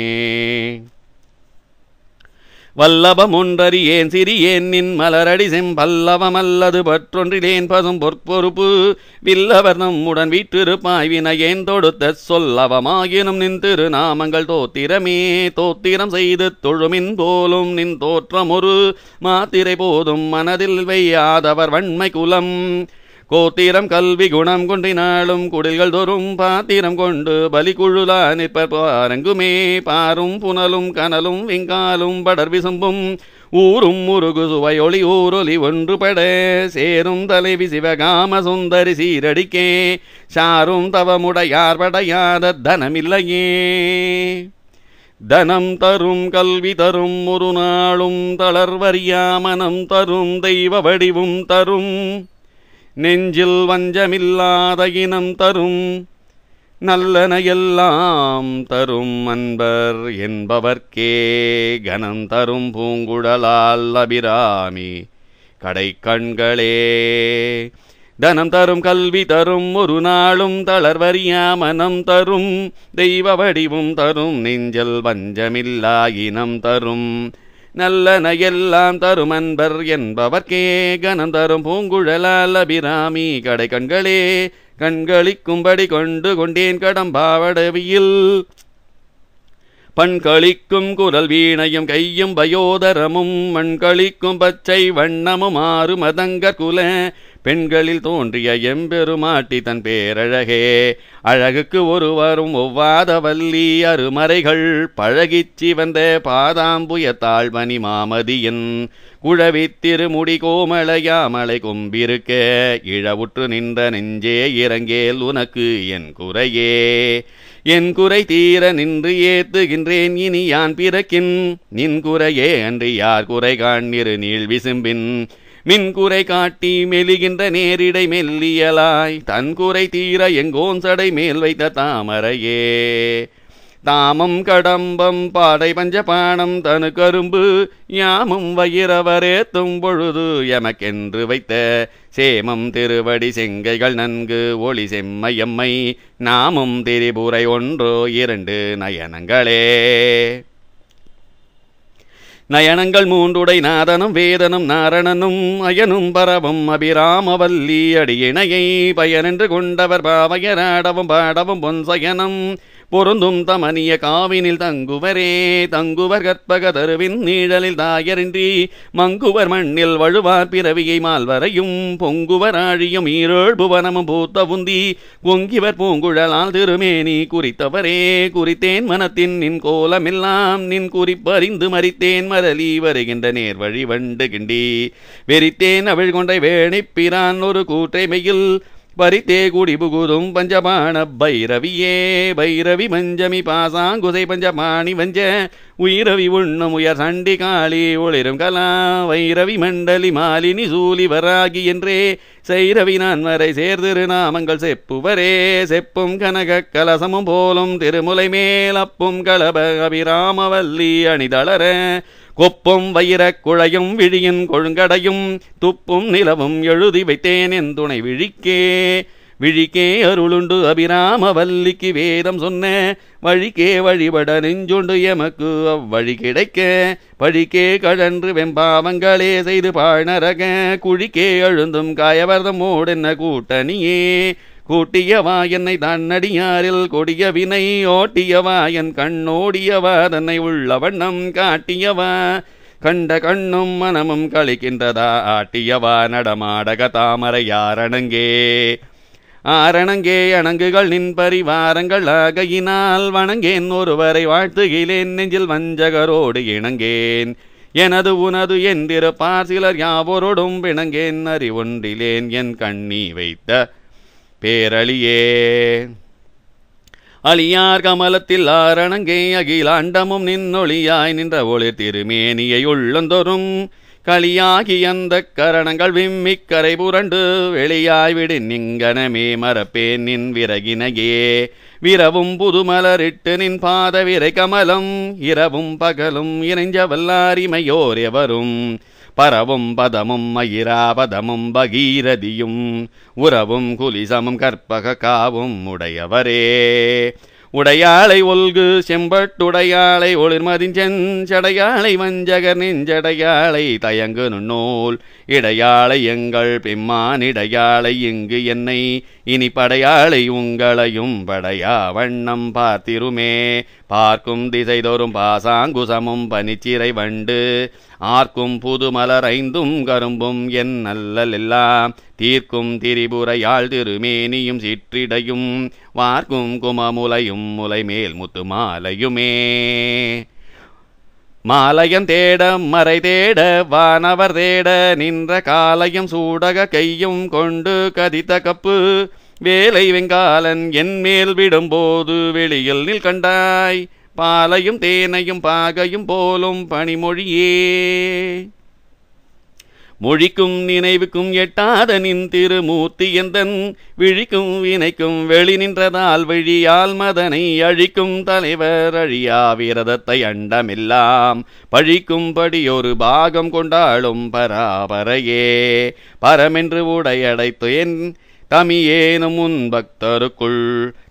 S1: வல்லபம் ஒன்றறியேன் சிறியேன் நின் மலரடி செம்பல்லவம் அல்லது பற்றொன்றிலேன் பசும் பொற்பொறுப்பு வில்லவர் நம்முடன் வீற்றிருப்பாய் வினையேன் தொடுத்த சொல்லவமாகினும் நின் திருநாமங்கள் தோத்திரமே தோத்திரம் செய்து தொழுமின் போலும் நின் தோற்றம் ஒரு மாத்திரை போதும் மனதில் வையாதவர் வன்மை குலம் கோத்திரம் கல்வி குணம் கொண்டினாலும் குடில்கள் தோறும் பாத்திரம் கொண்டு பலி குழுலா நிற்ப பாரங்குமே பாரும் புனலும் கனலும் விங்காலும் படர் விசும்பும் ஊரும் முருகு சுவையொளி ஊரொலி ஒன்றுபட சேரும் தலைவி சிவகாம சுந்தரி சீரடிக்கே சாரும் தவமுடையார் படையாத தனமில்லையே தனம் தரும் கல்வி தரும் ஒரு நாளும் தளர்வறியாமனம் தரும் தெய்வ வடிவும் தரும் நெஞ்சில் வஞ்சமில்லாத இனம் தரும் நல்லன எல்லாம் தரும் அன்பர் என்பவர்க்கே கனம் தரும் பூங்குழலால் அபிராமி கடை கண்களே தனம் தரும் கல்வி தரும் ஒரு நாளும் தளர்வறியா மனம் தரும் தெய்வ வடிவும் தரும் நெஞ்சல் வஞ்சமில்லா இனம் தரும் நல்லன எல்லாம் தரும் அன்பர் என்பவர்க்கே கனம் தரும் பூங்குழலால் அபிராமி கடை கண்களே கண்களிக்கும்படி கொண்டு கொண்டேன் கடம்பாவடவியில் பண்களிக்கும் குரல் வீணையும் கையும் பயோதரமும் மண்களிக்கும் பச்சை வண்ணமும் ஆறு மதங்கர் குல பெண்களில் தோன்றிய எம்பெருமாட்டி தன் பேரழகே அழகுக்கு ஒருவரும் ஒவ்வாத வள்ளி அருமறைகள் பழகிச் வந்த பாதாம்புய தாழ்வனி மாமதியின் குழவித் திருமுடி கோமளையாமலை கொம்பிருக்க இழவுற்று நின்ற நெஞ்சே இறங்கேல் உனக்கு என் குறையே என் குறை தீர நின்று ஏத்துகின்றேன் இனி யான் பிறக்கின் நின் குறையே அன்று யார் குறை காண்ணிரு நீள் விசும்பின் மின் குறை காட்டி மெலிகின்ற நேரிடை மெல்லியலாய் தன் குறை தீர எங்கோன் சடை மேல் வைத்த தாமரையே தாமம் கடம்பம் பாடை பஞ்சபாணம் தனு கரும்பு யாமும் வயிறவரேத்தும் பொழுது எமக்கென்று வைத்த சேமம் திருவடி செங்கைகள் நன்கு ஒளி செம்மையம்மை நாமும் திரிபுரை ஒன்றோ இரண்டு நயனங்களே நயனங்கள் மூன்றுடை நாதனும் வேதனும் நாரணனும் அயனும் பரவும் அபிராமவல்லி அடியிணையை பயனென்று கொண்டவர் பாவையராடவும் பாடவும் பொன்சயனம் பொருந்தும் தமனிய காவினில் தங்குவரே தங்குவர் கற்பக தருவின் நீழலில் தாயரின்றி மங்குவர் மண்ணில் வழுவார் பிறவியை மால்வரையும் பொங்குவர் ஆழியும் ஈரேழ் புவனமும் பூத்த உந்தி பொங்கிவர் பூங்குழலால் திருமேனி குறித்தவரே குறித்தேன் மனத்தின் நின் கோலமெல்லாம் நின் குறிப்பறிந்து மறித்தேன் மரளி வருகின்ற நேர் வழி வண்டு கிண்டி வெறித்தேன் அவள் கொண்டை வேணிப்பிரான் ஒரு கூற்றை மெயில் பரித்தே குடி புகுதும் பஞ்சபாண பைரவியே பைரவி மஞ்சமி பாசாங்குதை பஞ்சபாணி வஞ்ச உயிரவி உண்ணும் உயர் சண்டி காளி ஒளிரும் கலா வைரவி மண்டலி மாலினி சூலி வராகி என்றே செய்ரவி நான் வரை சேர்திரு நாமங்கள் செப்புவரே செப்பும் கனக கலசமும் போலும் திருமுலை மேலப்பும் கலப அபிராமவல்லி அணிதளர கொப்பும் வைரக் குழையும் விழியின் கொழுங்கடையும் துப்பும் நிலவும் எழுதி வைத்தேன் என் துணை விழிக்கே விழிக்கே அருளுண்டு அபிராமவல்லிக்கு வேதம் சொன்ன வழிக்கே வழிபட நெஞ்சுண்டு எமக்கு அவ்வழி கிடைக்க பழிக்கே கழன்று வெம்பாவங்களே செய்து பாழ்நரக குழிக்கே எழுந்தும் காயவர்தம் ஓடென்ன கூட்டணியே கூட்டியவா என்னை தன்னடியாரில் கொடிய வினை ஓட்டியவா என் கண்ணோடியவா தன்னை உள்ள வண்ணம் காட்டியவா கண்ட கண்ணும் மனமும் கழிக்கின்றதா ஆட்டியவா நடமாடக தாமரையாரணங்கே ஆரணங்கே அணங்குகள் நின் பரிவாரங்கள் ஆகையினால் வணங்கேன் ஒருவரை வாழ்த்துகிலேன் நெஞ்சில் வஞ்சகரோடு இணங்கேன் எனது உனது என்றிருப்பார் சிலர் யாவரோடும் பிணங்கேன் அறிவொன்றிலேன் என் கண்ணி வைத்த பேரழியே அழியார் கமலத்தில் ஆரணங்கே அகிலாண்டமும் நின்னொளியாய் நின்ற ஒளிர் திருமேனியை உள்ளந்தொரும் களியாகி அந்த கரணங்கள் விம்மிக் கரை புரண்டு வெளியாய் விடு நிங்கனமே மறப்பேன் நின் விறகினையே விரவும் புதுமலரிட்டு நின் பாத விரை கமலம் இரவும் பகலும் இணைஞ்ச வல்லாரிமையோர் எவரும் பரவும் பதமும் மயிராபதமும் பகீரதியும் உறவும் குலிசமும் கற்பக காவும் உடையவரே உடையாளை ஒல்கு செம்பட்டுடையாளை ஒளிர்மதிஞ்சென் சடையாளை வஞ்சகர் நெஞ்சடையாளை தயங்கு நுண்ணோல் இடையாளை எங்கள் பெம்மான் இடையாளை இங்கு என்னை இனி படையாளை உங்களையும் படையா வண்ணம் பார்த்திருமே பார்க்கும் திசைதோறும் பாசாங்குசமும் பனிச்சிறை வண்டு ஆர்க்கும் புதுமலர் ஐந்தும் கரும்பும் என் நல்லல் எல்லாம் தீர்க்கும் திரிபுரையாள் திருமேனியும் சிற்றிடையும் வார்க்கும் குமமுலையும் முலை மேல் முத்து மாலையுமே மாலையம் தேட மறை தேட வானவர் தேட நின்ற காலையும் சூடக கையும் கொண்டு கதித்த கப்பு வேலை வெங்காலன் என் மேல் விடும்போது வெளியில் நில் கண்டாய் பாலையும் தேனையும் பாகையும் போலும் பனிமொழியே மொழிக்கும் நினைவுக்கும் எட்டாத நின் திருமூர்த்தி எந்தன் விழிக்கும் வினைக்கும் வெளி நின்றதால் வழியால் மதனை அழிக்கும் தலைவர் அழியா விரதத்தை அண்டமெல்லாம் பழிக்கும்படி ஒரு பாகம் கொண்டாளும் பராபரையே பரமென்று உடையடைத்து என் தமியேனும் உன் பக்தருக்குள்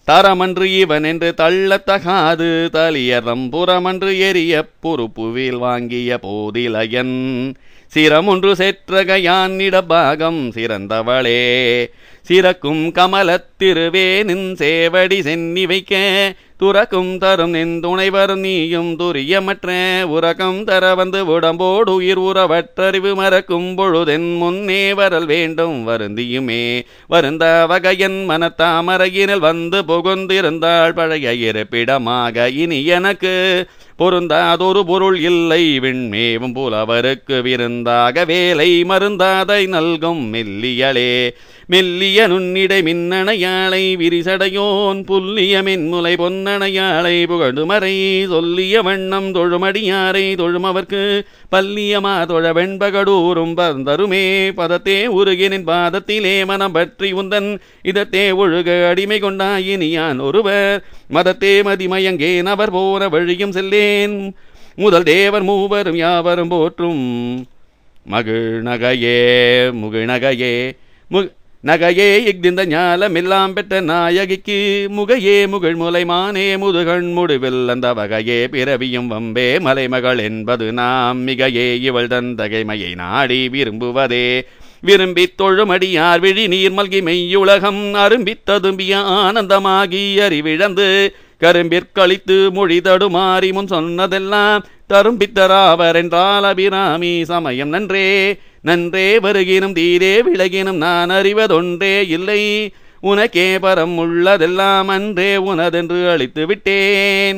S1: தரமன்று இவன் என்று தள்ளத்தகாது தலியரம் புறமன்று எரிய பொறுப்புவில் வாங்கிய போதிலையன் சிரமொன்று செற்றகையான் இடபாகம் சிறந்தவளே சிறக்கும் கமலத்திருவே நின் சேவடி சென்னி வைக்க துறக்கும் தரும் நின் துணைவர் நீயும் துரியமற்ற உறக்கம் தர வந்து உடம்போடு உயிர் உறவற்றறிவு மறக்கும் பொழுதென் முன்னே வரல் வேண்டும் வருந்தியுமே வருந்த வகையன் மனத்தாமரையினில் வந்து புகுந்திருந்தாள் பழைய இருப்பிடமாக இனி எனக்கு பொருந்தாதொரு பொருள் இல்லை விண்மேவும் புலவருக்கு விருந்தாக வேலை மருந்தாதை நல்கும் மெல்லியளே மெல்லிய நுண்ணிடை மின்னணையாளை விரிசடையோன் புல்லிய மென்முலை பொன்னணையாளை புகழ்ந்து மறை சொல்லிய வண்ணம் தொழுமடியாரை தொழுமவர்க்கு பல்லியமா தொழ வெண்பகடூரும் பந்தருமே பதத்தே உருகினின் பாதத்திலே மனம் பற்றி உந்தன் இதத்தே ஒழுக அடிமை கொண்டாயினியான் ஒருவர் மதத்தே மதிமயங்கேன் அவர் போன வழியும் செல்லேன் முதல் தேவர் மூவரும் யாவரும் போற்றும் மகிழ் நகையே முகிழ் நகையே மு நகையே இஃதிந்த ஞாலமெல்லாம் பெற்ற நாயகிக்கு முகையே முகிழ் முலைமானே முதுகண் முடிவில் அந்த வகையே பிறவியும் வம்பே மலைமகள் என்பது நாம் மிகையே இவள் தன் தகைமையை நாடி விரும்புவதே விரும்பித் தொழுமடியார் விழி நீர் மல்கி மெய்யுலகம் அரும்பித் ததும்பிய ஆனந்தமாகி அறிவிழந்து கரும்பிற்கழித்து மொழி தடுமாறி முன் சொன்னதெல்லாம் தரும்பித்தராவர் என்றால் அபிராமி சமயம் நன்றே நன்றே வருகினும் தீரே விலகினும் நான் அறிவதொன்றே இல்லை உனக்கே பரம் உள்ளதெல்லாம் அன்றே உனதென்று அழித்து விட்டேன்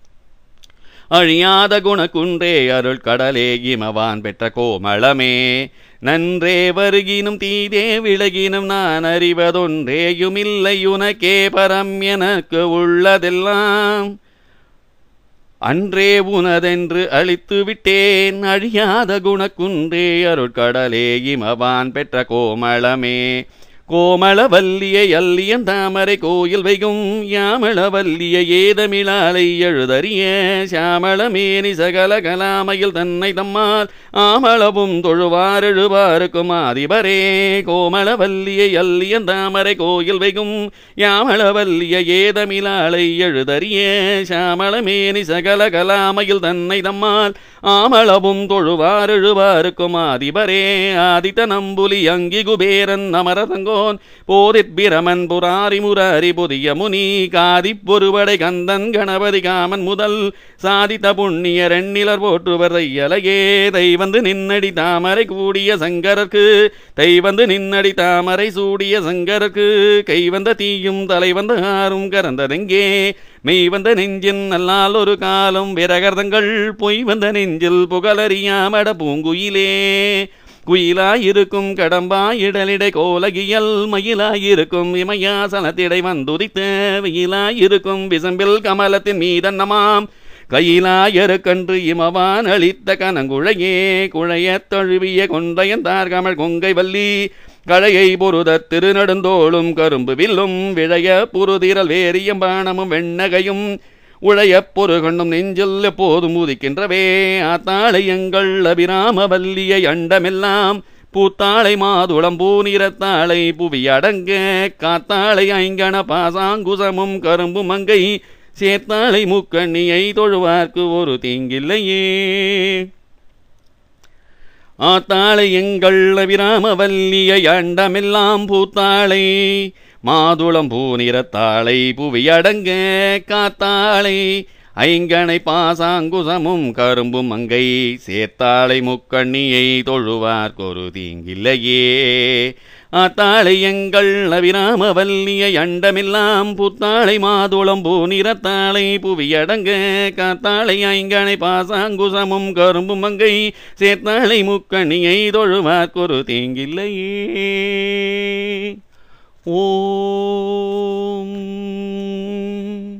S1: அழியாத குணக்குன்றே அருள் கடலே இமவான் பெற்ற கோமளமே நன்றே வருகினும் தீதே விலகினும் நான் அறிவதொன்றேயுமில்லை உனக்கே பரம் எனக்கு உள்ளதெல்லாம் அன்றே உனதென்று அழித்து விட்டேன் அழியாத குணக்குன்றே அருட்கடலே இமவான் பெற்ற கோமளமே கோமளவல்லியை அல்லியன் தாமரை கோயில் வைகும் யாமளவல்லிய ஏதமிழாலை எழுதறிய சாமளமேனி சகல கலாமையில் தன்னை தம்மால் ஆமளவும் தொழுவார் எழுவாருக்கும் அதிபரே கோமளவல்லியை அல்லியன் தாமரை கோயில் வைகும் யாமளவல்லிய ஏதமிழாலை எழுதறிய சாமளமேனி சகல கலாமையில் தன்னை தம்மால் ஆமளவும் தொழுவார் எழுவாருக்கும் அதிபரே ஆதித்த நம்புலி அங்கி குபேரன் அமரதங்கோன் போதிற் பிரமன் புராரி முராரி புதிய முனி காதிப் பொறுவடை கந்தன் கணபதி காமன் முதல் சாதித்த புண்ணியர் எண்ணிலர் போற்றுவர் தையலையே தை வந்து நின்னடி தாமரை கூடிய சங்கரர்க்கு தை வந்து நின்னடி தாமரை சூடிய சங்கரர்க்கு கை வந்த தீயும் தலை வந்த ஆறும் கறந்ததெங்கே மெய் வந்த நெஞ்சின் நல்லால் ஒரு காலம் விரகர்தங்கள் பொய் வந்த நெஞ்சில் புகழறியாமட பூங்குயிலே குயிலாயிருக்கும் கடம்பா இடலிடை கோலகியல் மயிலாயிருக்கும் இமயாசனத்திடை வந்துதித்த வெயிலாயிருக்கும் விசம்பில் கமலத்தின் மீதன்னமாம் கையிலாயருக்கன்று இமவான் அளித்த கனங்குழையே குழையத் தழுவிய கொண்டையந்தார் கமழ் கொங்கை வள்ளி கழையை பொருத திருநெடுந்தோளும் கரும்பு வில்லும் விழைய புருதிரல் வேரியம் பாணமும் வெண்ணகையும் உழையப் பொருகண்ணும் நெஞ்சில் எப்போதும் உதிக்கின்றவே ஆத்தாளை எங்கள் அபிராம வல்லியை அண்டமெல்லாம் பூத்தாளை மாதுளம் பூநிறத்தாளை புவி அடங்க காத்தாளை ஐங்கண பாசாங்குசமும் கரும்பு மங்கை சேர்த்தாளை முக்கண்ணியை தொழுவார்க்கு ஒரு தீங்கில்லையே ஆத்தாளை எங்கள் அபிராம வல்லியை அண்டமெல்லாம் பூத்தாளை மாதுளம் பூநிறத்தாளை புவி அடங்க காத்தாளை ஐங்கணை பாசாங்குசமும் கரும்பும் மங்கை சேர்த்தாளை முக்கண்ணியை தொழுவார் கொரு தீங்கில்லையே ஆத்தாளை எங்கள் அபிராம வல்லியை அண்டமெல்லாம் புத்தாளை மாதுளம் பூநிறத்தாளை புவியடங்க காத்தாளை ஐங்கணை பாசாங்குசமும் கரும்பும் மங்கை சேர்த்தாளை முக்கண்ணியை தொழுவார் கொரு தீங்கில்லையே ஓம்